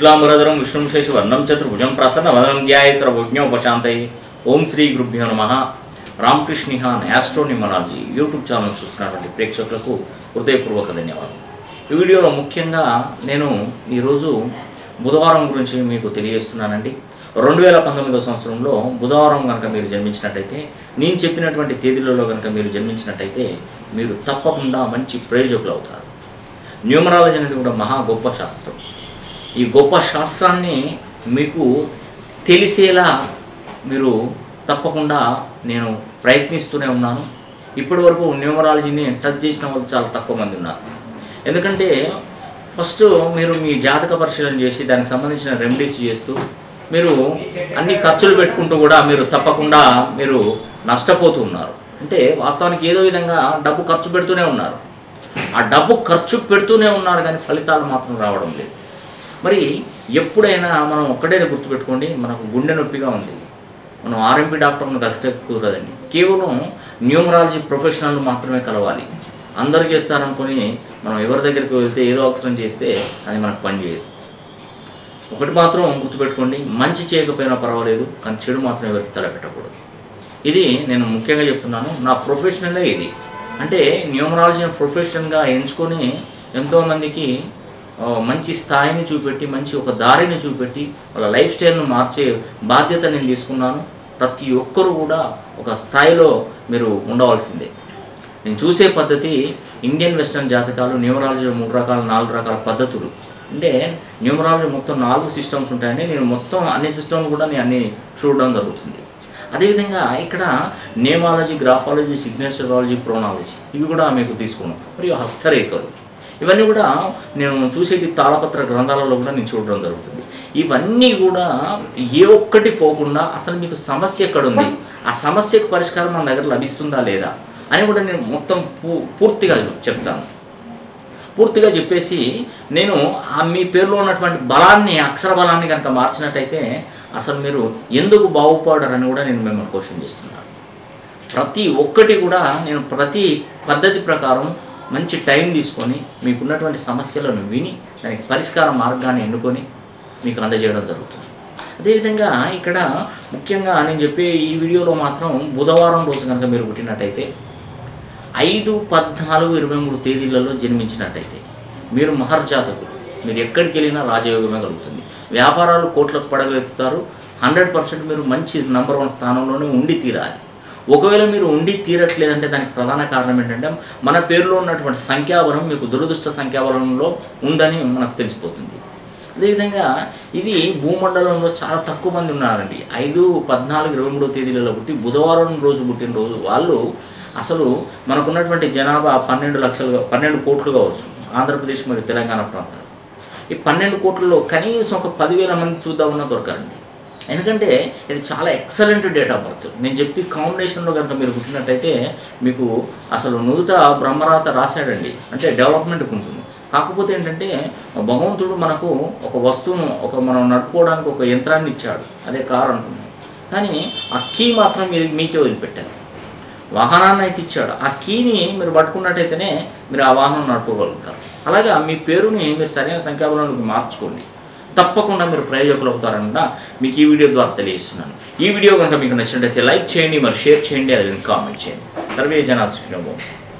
శుక్లాంబరధరం విష్ణుం శేషి వర్ణం చతుర్భుజం ప్రసన్న వదనం ధ్యాయ సర్వజ్ఞోపశాంతై ఓం శ్రీ గురుభ్యో నమ రామకృష్ణిహాన్ యాస్ట్రో న్యూమరాలజీ యూట్యూబ్ ఛానల్ చూస్తున్నటువంటి ప్రేక్షకులకు హృదయపూర్వక ధన్యవాదాలు ఈ వీడియోలో ముఖ్యంగా నేను ఈరోజు బుధవారం గురించి మీకు తెలియజేస్తున్నానండి రెండు వేల పంతొమ్మిదో సంవత్సరంలో బుధవారం కనుక మీరు జన్మించినట్టయితే నేను చెప్పినటువంటి తేదీలలో కనుక మీరు జన్మించినట్టయితే మీరు తప్పకుండా మంచి ప్రయోజకులు అవుతారు న్యూమరాలజీ అనేది కూడా మహా గొప్ప శాస్త్రం ఈ గొప్ప శాస్త్రాన్ని మీకు తెలిసేలా మీరు తప్పకుండా నేను ప్రయత్నిస్తూనే ఉన్నాను ఇప్పటి వరకు న్యూమరాలజీని టచ్ చేసిన వాళ్ళు చాలా తక్కువ మంది ఉన్నారు ఎందుకంటే ఫస్ట్ మీరు మీ జాతక పరిశీలన చేసి దానికి సంబంధించిన రెమెడీస్ చేస్తూ మీరు అన్ని ఖర్చులు పెట్టుకుంటూ కూడా మీరు తప్పకుండా మీరు నష్టపోతూ ఉన్నారు అంటే వాస్తవానికి ఏదో విధంగా డబ్బు ఖర్చు పెడుతూనే ఉన్నారు ఆ డబ్బు ఖర్చు పెడుతూనే ఉన్నారు కానీ ఫలితాలు మాత్రం రావడం లేదు మరి ఎప్పుడైనా మనం ఒక్కడే గుర్తుపెట్టుకోండి మనకు గుండె నొప్పిగా ఉంది మనం ఆర్ఎంపీ డాక్టర్ను కలిస్తే కుదరదండి కేవలం న్యూమరాలజీ ప్రొఫెషనల్ మాత్రమే కలవాలి అందరూ చేస్తారనుకొని మనం ఎవరి దగ్గరికి వెళ్తే ఏదో అవసరం చేస్తే అది మనకు పనిచేయదు ఒకటి మాత్రం గుర్తుపెట్టుకోండి మంచి చేయకపోయినా పర్వాలేదు కానీ చెడు మాత్రం ఎవరికి తలపెట్టకూడదు ఇది నేను ముఖ్యంగా చెప్తున్నాను నా ప్రొఫెషనలే ఇది అంటే న్యూమరాలజీని ప్రొఫెషన్గా ఎంచుకొని ఎంతోమందికి ఆ, మంచి స్థాయిని చూపెట్టి మంచి ఒక దారిని చూపెట్టి వాళ్ళ లైఫ్ స్టైల్ను మార్చే బాధ్యత నేను తీసుకున్నాను ప్రతి ఒక్కరూ కూడా ఒక స్థాయిలో మీరు ఉండవలసిందే నేను చూసే పద్ధతి ఇండియన్ వెస్టర్న్ జాతకాలు న్యూమరాలజీలో మూడు రకాల నాలుగు రకాల పద్ధతులు అంటే న్యూమరాలజీ మొత్తం నాలుగు సిస్టమ్స్ ఉంటాయండి నేను మొత్తం అన్ని సిస్టమ్స్ కూడా నేను అన్ని చూడడం జరుగుతుంది అదేవిధంగా ఇక్కడ నేమాలజీ గ్రాఫాలజీ సిగ్నేచరాలజీ ప్రోనాలజీ ఇవి కూడా మీకు తీసుకున్నాం మరియు హస్తరేఖలు ఇవన్నీ కూడా నేను చూసేటి తాళపత్ర గ్రంథాలలో కూడా నేను చూడడం జరుగుతుంది ఇవన్నీ కూడా ఏ ఒక్కటి పోకుండా అసలు మీకు సమస్య ఎక్కడ ఉంది ఆ సమస్యకు పరిష్కారం మన దగ్గర లభిస్తుందా లేదా అని కూడా నేను మొత్తం పూ పూర్తిగా చెప్తాను పూర్తిగా చెప్పేసి నేను ఆ మీ పేరులో ఉన్నటువంటి బలాన్ని అక్షర బలాన్ని కనుక మార్చినట్టయితే అసలు మీరు ఎందుకు బాగుపడరని కూడా నేను మిమ్మల్ని క్వశ్చన్ చేస్తున్నాను ప్రతి ఒక్కటి కూడా నేను ప్రతి పద్ధతి ప్రకారం మంచి టైం తీసుకొని మీకున్నటువంటి సమస్యలను విని దానికి పరిష్కార మార్గాన్ని ఎన్నుకొని మీకు అందజేయడం జరుగుతుంది అదేవిధంగా ఇక్కడ ముఖ్యంగా నేను చెప్పే ఈ వీడియోలో మాత్రం బుధవారం రోజు కనుక మీరు పుట్టినట్టయితే ఐదు పద్నాలుగు ఇరవై మూడు తేదీలలో జన్మించినట్టయితే మీరు మహర్జాతకులు మీరు ఎక్కడికి వెళ్ళినా రాజయోగమే కలుగుతుంది వ్యాపారాలు కోట్లకు పడగలుగుతారు హండ్రెడ్ పర్సెంట్ మీరు మంచి నంబర్ వన్ స్థానంలోనే ఉండి తీరాలి ఒకవేళ మీరు ఉండి తీరట్లేదంటే దానికి ప్రధాన కారణం ఏంటంటే మన పేరులో ఉన్నటువంటి సంఖ్యాబలం మీకు దురదృష్ట సంఖ్యాబలంలో ఉందని మనకు తెలిసిపోతుంది అదేవిధంగా ఇది భూమండలంలో చాలా తక్కువ మంది ఉన్నారండి ఐదు పద్నాలుగు ఇరవై మూడో తేదీలలో పుట్టి బుధవారం రోజు పుట్టిన రోజు వాళ్ళు అసలు మనకున్నటువంటి జనాభా పన్నెండు లక్షలు పన్నెండు కోట్లు కావచ్చు ఆంధ్రప్రదేశ్ మరియు తెలంగాణ ప్రాంతాలు ఈ పన్నెండు కోట్లలో కనీసం ఒక పదివేల మంది చూద్దామన్నా దొరకారండి ఎందుకంటే ఇది చాలా ఎక్సలెంట్ డేట్ ఆఫ్ బర్త్ నేను చెప్పి కాంబినేషన్లో కనుక మీరు పుట్టినట్టయితే మీకు అసలు నుదుట బ్రహ్మరాత రాశాడండి అంటే డెవలప్మెంట్కి ఉంటుంది కాకపోతే ఏంటంటే భగవంతుడు మనకు ఒక వస్తువును ఒక మనం నడుపుకోవడానికి ఒక యంత్రాన్ని ఇచ్చాడు అదే కారు అనుకున్నాం కానీ ఆ కీ మాత్రం మీరు మీకే వదిలిపెట్టారు వాహనాన్ని అయితే ఇచ్చాడు ఆ కీని మీరు పట్టుకున్నట్టయితేనే మీరు ఆ వాహనం నడుపుకోగలుగుతారు అలాగా మీ పేరుని మీరు సరైన సంఖ్యాబలంలోకి మార్చుకోండి తప్పకుండా మీరు ప్రయోజకులు అవుతారన్న మీకు ఈ వీడియో ద్వారా తెలియజేస్తున్నాను ఈ వీడియో కనుక మీకు నచ్చినట్లయితే లైక్ చేయండి మరి షేర్ చేయండి అది కామెంట్ చేయండి సర్వే జనా సుఖినోభవం